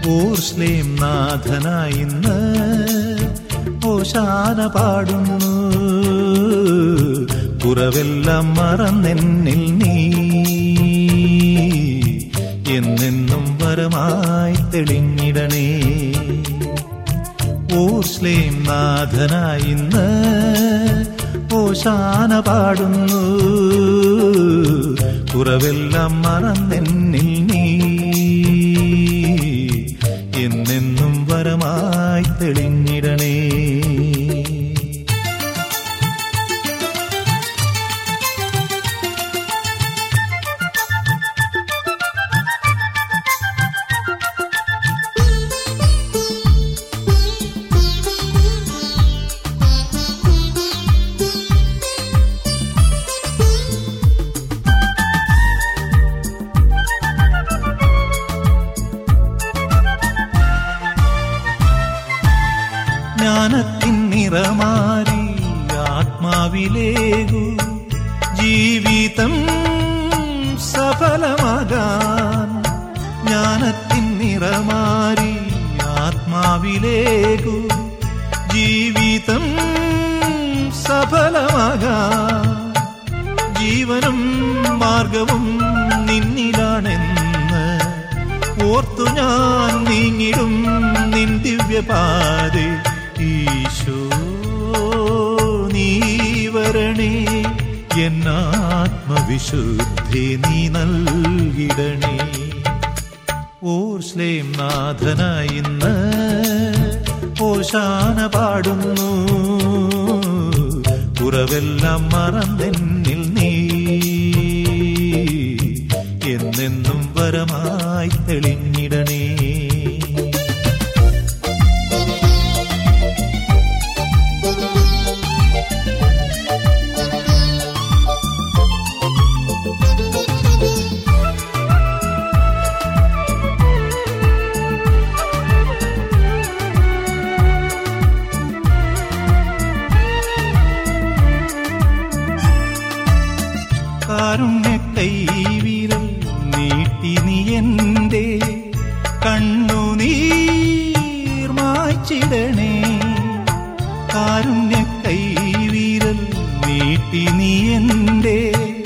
ഓർസ്ലേം നാഥനായി ഇന്ന് ഓശാന പാടുന്നു കുറവെല്ലാം മറന്നെന്നിൽ നീ എന്നെന്നും വരമായി തെളിഞ്ഞിടണേ ഓർസ്ലേം നാഥനായി ഇന്ന് ഓശാന പാടുന്നു കുറവെല്ലാം മറന്നെന്നിൽ നീ എന്നെന്നും വരമായി തെളിഞ്ഞിടണേ ജ്ഞാനത്തിൻ നിറമാരി ആത്മാവിലേകു ജീവിതം സഫലമാകാൻ ജ്ഞാനത്തിൻ നിറമാരി ആത്മാവിലേകു ജീവിതം സഫലമാകാൻ ജീവനും മാർഗവും നിന്നിലാണെന്ന് ഓർത്തു ഞാൻ നീങ്ങിടും നിൻ ദിവ്യപാതെ ഈശോ നീ വരണേ എന്നാത്മവിശുദ്ധി നീ നൽകിടണേ ഓർസ്ലേം നാഥനായി ഇന്ന് ഓശാന പാടുന്നു കുറവെല്ലാം മറന്നെന്നിൽ നീ എന്നെന്നും വരമായി തെളിഞ്ഞിടണേ കാരുണ്യ കൈവിരൽ നീട്ടി നീ എന്റെ കണ്ണുനീർ മായ്ച്ചിടണേ കാരുണ്യ കൈവിരൽ നീട്ടി നീ എന്റെ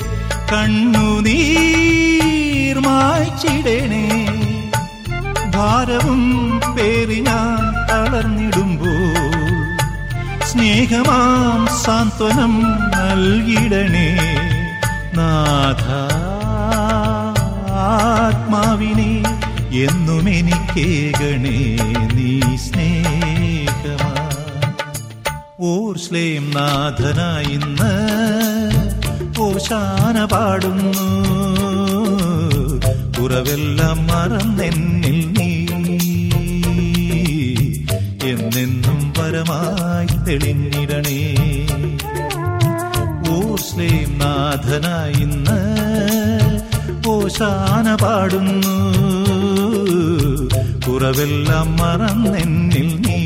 കണ്ണുനീർ മായ്ച്ചിടണേ ഭാരവും പേറി ഞാൻ തളർന്നിടുമ്പോൾ സ്നേഹമാം സാന്ത്വനം നൽകിടണേ നാഥ ആത്മാവിനെ എന്നും എനിക്കേകണേ നീ സ്നേഹമാ ഓർസ്ലേം നാഥനായി ഇന്ന് ഓശാന പാടുന്നു കുറവെല്ലാം മറന്നെന്നിൽ നീ എന്നെന്നും പരമായി തെളിഞ്ഞിടണേ ഓസ്ലേം നാഥനായി ഇന്ന് ഓശാന പാടുന്നു കുറവെല്ലാം മറന്നെന്നിൽ നീ